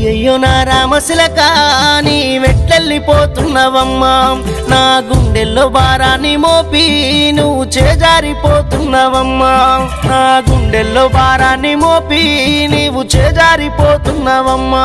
అయ్యయ్యో నా రామశిలక నీ వెట్లెళ్ళిపోతున్నవమ్మా నా గుండెల్లో భారాన్ని మోపి నువ్వు చేజారిపోతున్నవమ్మా నా గుండెల్లో భారాన్ని మోపి నీవు చేజారిపోతున్నవమ్మా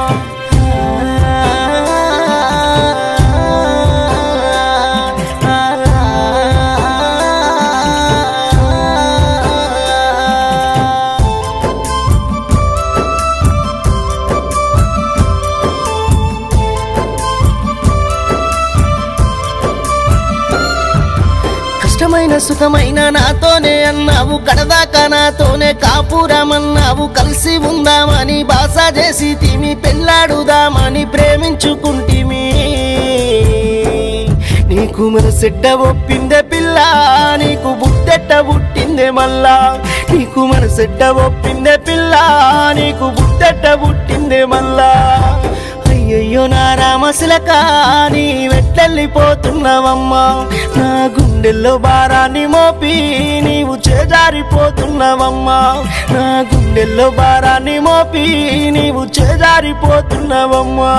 కష్టమైన సుఖమైన నాతోనే అన్నావు కడదాకా నాతోనే కాపురమన్నావు కలిసి ఉందామని బాస చేసి తిమి పెళ్ళాడుదామని ప్రేమించుకుంటిమి నీకు మనసెట్ట ఒప్పిందే పిల్ల నీకు బుద్ధెట్ట పుట్టిందే మళ్ళా నీకు మనసెట్ట ఒప్పిందే పిల్ల నీకు బుద్ధెట్ట పుట్టిందే మళ్ళా అయ్యయ్యో నా రామశిలక నీ వెట్లెళ్ళిపోతున్నవమ్మా నా గుండెల్లో భారాన్ని మోపి నీవు చేజారిపోతున్నవమ్మా నా గుండెల్లో భారాన్ని మోపి నీవు చేజారిపోతున్నవమ్మా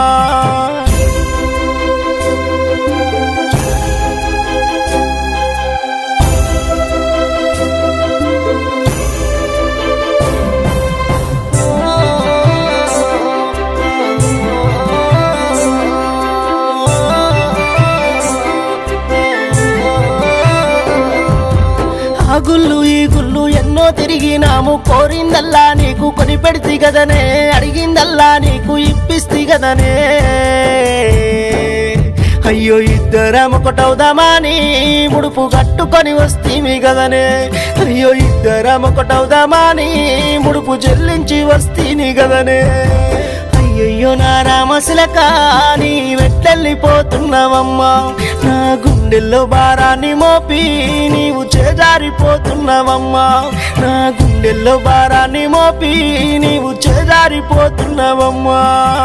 ఆ గుళ్ళు ఈ గుళ్ళు ఎన్నో తిరిగినాము కోరిందల్లా నీకు కొని పెడితే గదనే అడిగిందల్లా నీకు ఇప్పిస్తి గదనే అయ్యో ఇద్దరం ఒకటవుదామని ముడుపు కట్టుకొని వస్తీమి గదనే అయ్యో ఇద్దరం ఒకటవుదామని ముడుపు చెల్లించి వస్తీని గదనే అయ్యయ్యో నా రామశిలక నీ వెట్లెళ్ళిపోతున్నవమ్మా నా గుండెల్లో భారాన్ని మోపి నీవు చేజారిపోతున్నవమ్మా నా గుండెల్లో భారాన్ని మోపి నీవు చేజారిపోతున్నవమ్మా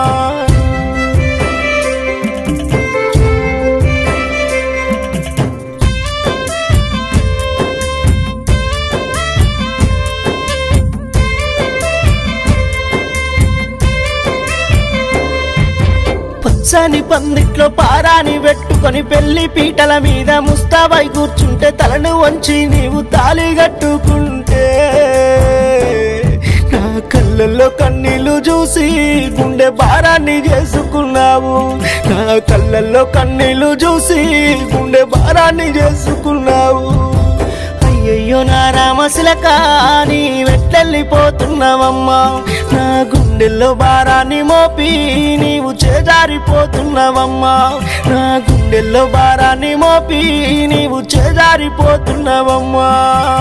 పచ్చని పందిట్లో పారాని పెట్టుకొని పెళ్లి పీటల మీద ముస్తాబై కూర్చుంటే తలను వంచి నీవు తాళి కట్టుకుంటే నా కళ్ళల్లో కన్నీళ్లు చూసి గుండె భారాన్ని చేసుకున్నావు నా కళ్ళల్లో కన్నీళ్లు చూసి గుండె భారాన్ని చేసుకున్నావు అయ్యయ్యో నా రామశిలక నీ వెట్లెళ్ళిపోతున్నవమ్మా నా గుండెల్లో భారాన్ని మోపి నీవు చేజారిపోతున్నవమ్మా నా గుండెల్లో భారాన్ని మోపి నీవు చేజారిపోతున్నవమ్మా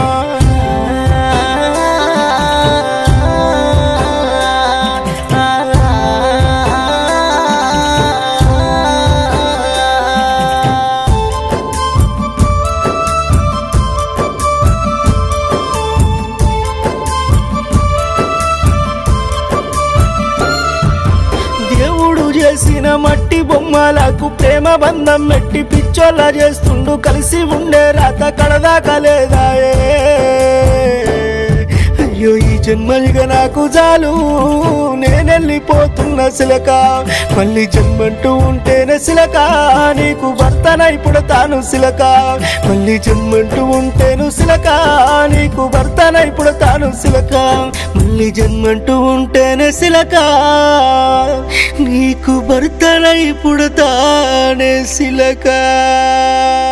దేవుడు చేసిన మట్టి బొమ్మలకు ప్రేమ బంధం మెట్టి పిచ్చోళ్ళ చేస్తుండు కలిసి ఉండే రాత కడదాకా లేదాయే అయ్యో ఈ జన్మనిగా నాకు చాలు నేనెళ్ళిపోతున్న సిలక మళ్ళీ జన్మంటూ ఉంటేనే సిలక నీకు భర్తనై పుడతాను సిలక మళ్ళీ జన్మంటూ ఉంటేను సిలక నీకు భర్తనై పుడతాను సిలక మళ్ళీ జన్మంటూ ఉంటేనే సిలక నీకు భర్తనై పుడతానే సిలక